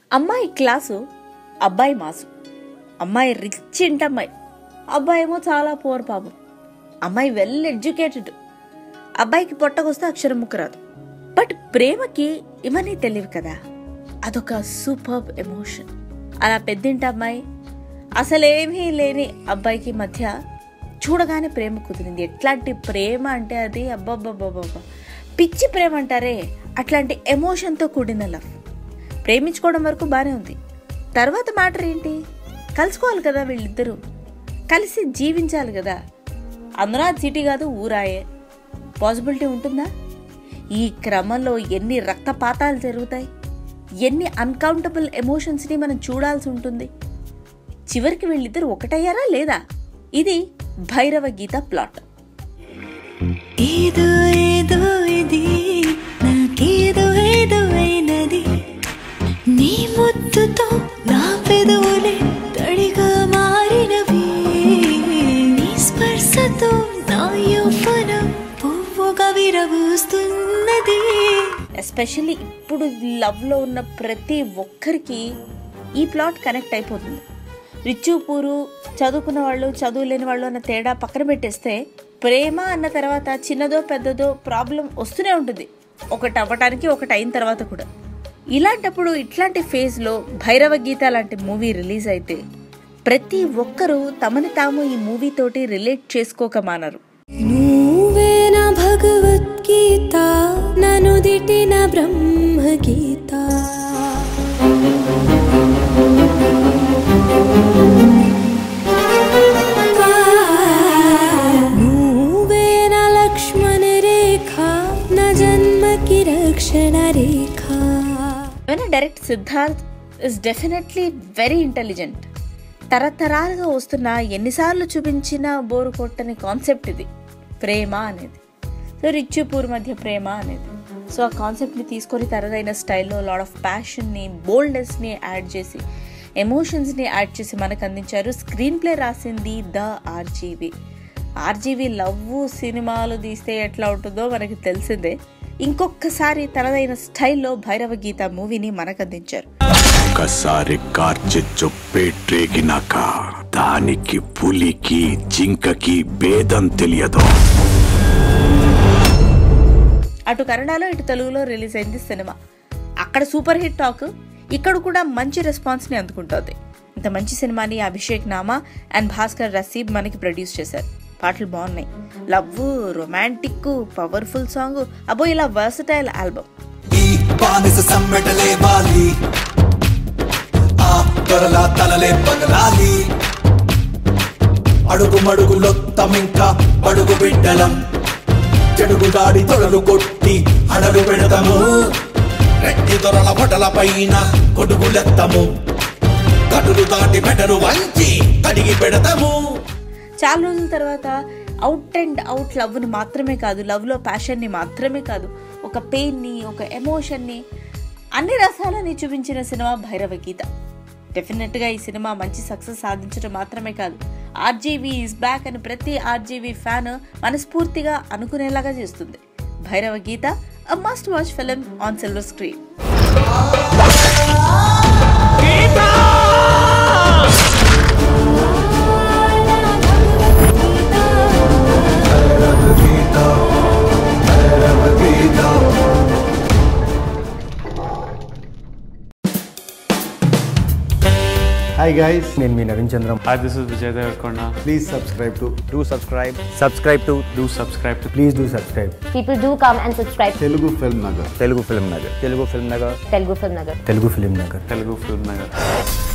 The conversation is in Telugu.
అమ్మాయి క్లాసు అబ్బాయి మాసు అమ్మాయి రిచ్ ఇంటమ్మాయి అబ్బాయి ఏమో చాలా పోర్ పాపం అమ్మాయి వెల్ ఎడ్యుకేటెడ్ అబ్బాయికి పొట్టకొస్తే అక్షరం ముక్క రాదు బట్ ప్రేమకి ఇవన్నీ తెలియవు కదా అదొక సూపర్ ఎమోషన్ అలా పెద్దింటి అమ్మాయి అసలేమీ లేని అబ్బాయికి మధ్య చూడగానే ప్రేమ కుదిరింది ఎట్లాంటి ప్రేమ అంటే అది అబ్బబ్బబ్బబ్బబ్బా పిచ్చి ప్రేమ అంటారే అట్లాంటి ఎమోషన్తో కూడిన లవ్ ప్రేమించుకోవడం వరకు బాగానే ఉంది తర్వాత మ్యాటర్ ఏంటి కలుసుకోవాలి కదా వీళ్ళిద్దరూ కలిసి జీవించాలి కదా అందులో అది సిటీ కాదు ఊరాయే పాసిబిలిటీ ఉంటుందా ఈ క్రమంలో ఎన్ని రక్తపాతాలు జరుగుతాయి ఎన్ని అన్కౌంటబుల్ ఎమోషన్స్ని మనం చూడాల్సి ఉంటుంది చివరికి వీళ్ళిద్దరు ఒకటయ్యారా లేదా ఇది భైరవ గీత ప్లాట్ ఏదో ఏదో ఇది నాకేదో ఏదో అయినది నీ ముద్దుతో నా పెదవులే తడిగా మారినవి నీ స్పర్శతో నా యౌవనం పువ్వుగా విరబూస్తున్నది ఎస్పెషల్లీ ఇప్పుడు లవ్లో ఉన్న ప్రతి ఒక్కరికి ఈ ప్లాట్ కనెక్ట్ అయిపోతుంది రిచ్చు పూరు చదువుకున్న వాళ్ళు చదువు లేని వాళ్ళు అన్న తేడా పక్కన పెట్టేస్తే ప్రేమ అన్న తర్వాత చిన్నదో పెద్దదో ప్రాబ్లం వస్తూనే ఉంటుంది ఒకటి అవ్వటానికి ఒకటి అయిన తర్వాత కూడా ఇలాంటప్పుడు ఇట్లాంటి ఫేజ్లో భైరవ గీత లాంటి మూవీ రిలీజ్ అయితే ప్రతి ఒక్కరూ తమని తాము ఈ మూవీ తోటి రిలేట్ చేసుకోక మానరు నువ్వే నా భగవద్గీత ననుదిటి నా బ్రహ్మగీత నువ్వే నా లక్ష్మణ రేఖ నా జన్మకి రక్షణ రేఖ ఏమైనా direct Siddharth is definitely very intelligent తరతరాలుగా వస్తున్న ఎన్నిసార్లు చూపించిన బోరు కొట్టని కాన్సెప్ట్ ఇది ప్రేమ అనేది సో రిచ్ పూర్ మధ్య ప్రేమ అనేది సో ఆ కాన్సెప్ట్ని తీసుకొని తనదైన స్టైల్లో లాడ్ ఆఫ్ ప్యాషన్ని బోల్డ్నెస్ని యాడ్ చేసి ఎమోషన్స్ని యాడ్ చేసి మనకు అందించారు స్క్రీన్ ప్లే రాసింది ద ఆర్జీవి ఆర్జీవి లవ్ సినిమాలు తీస్తే ఎట్లా ఉంటుందో మనకి తెలిసిందే ఇంకొకసారి తనదైన స్టైల్లో భైరవ గీత మూవీని మనకు అందించారు ఒక్కసారి కార్చి చొప్పేట్రేగినాక దానికి పులికి జింకకి భేదం తెలియదు అటు కన్నడలో ఇటు తెలుగులో రిలీజ్ అయింది సినిమా అక్కడ సూపర్ హిట్ టాక్ ఇక్కడ కూడా మంచి రెస్పాన్స్ని అందుకుంటోంది ఇంత మంచి సినిమాని అభిషేక్ నామా అండ్ భాస్కర్ రసీబ్ మనకి ప్రొడ్యూస్ చేశారు పాటలు బాగున్నాయి లవ్ రొమాంటిక్ పవర్ఫుల్ సాంగ్ అబో ఇలా వర్సటైల్ ఆల్బమ్ ఈ బానిస సమ్మెటలేవాలి ఆ దొరల తలలే పగలాలి అడుగు మడుగులొత్తమింకా పడుగు బిడ్డలం చెడుగు దాడి తొడలు కొట్టి అడలు పెడతాము రెడ్డి దొరల బొటల పైన కొడుగులెత్తము కటులు దాటి మెడలు వంచి కడిగి పెడతాము చాలా రోజుల తర్వాత అవుట్ అండ్ అవుట్ లవ్ని మాత్రమే కాదు లవ్లో ప్యాషన్ని మాత్రమే కాదు ఒక పెయిన్ని ఒక ఎమోషన్ని అన్ని రసాలని చూపించిన సినిమా భైరవ గీత డెఫినెట్గా ఈ సినిమా మంచి సక్సెస్ సాధించడం మాత్రమే కాదు ఆర్జీవీ ఇస్ బ్యాక్ అని ప్రతి ఆర్జీవీ ఫ్యాన్ మనస్ఫూర్తిగా అనుకునేలాగా చేస్తుంది Bhairava Geetha a must watch film on silver screen hi guys నేను మీ Naveen Chandram Hi, this is Vijay Devarkonda. Please subscribe to do subscribe subscribe to Do subscribe to please do subscribe People do come and subscribe to Telugu Film Nagar telugu film nagar telugu film nagar Telugu Film Nagar. Telugu Film Nagar Telugu Film Nagar.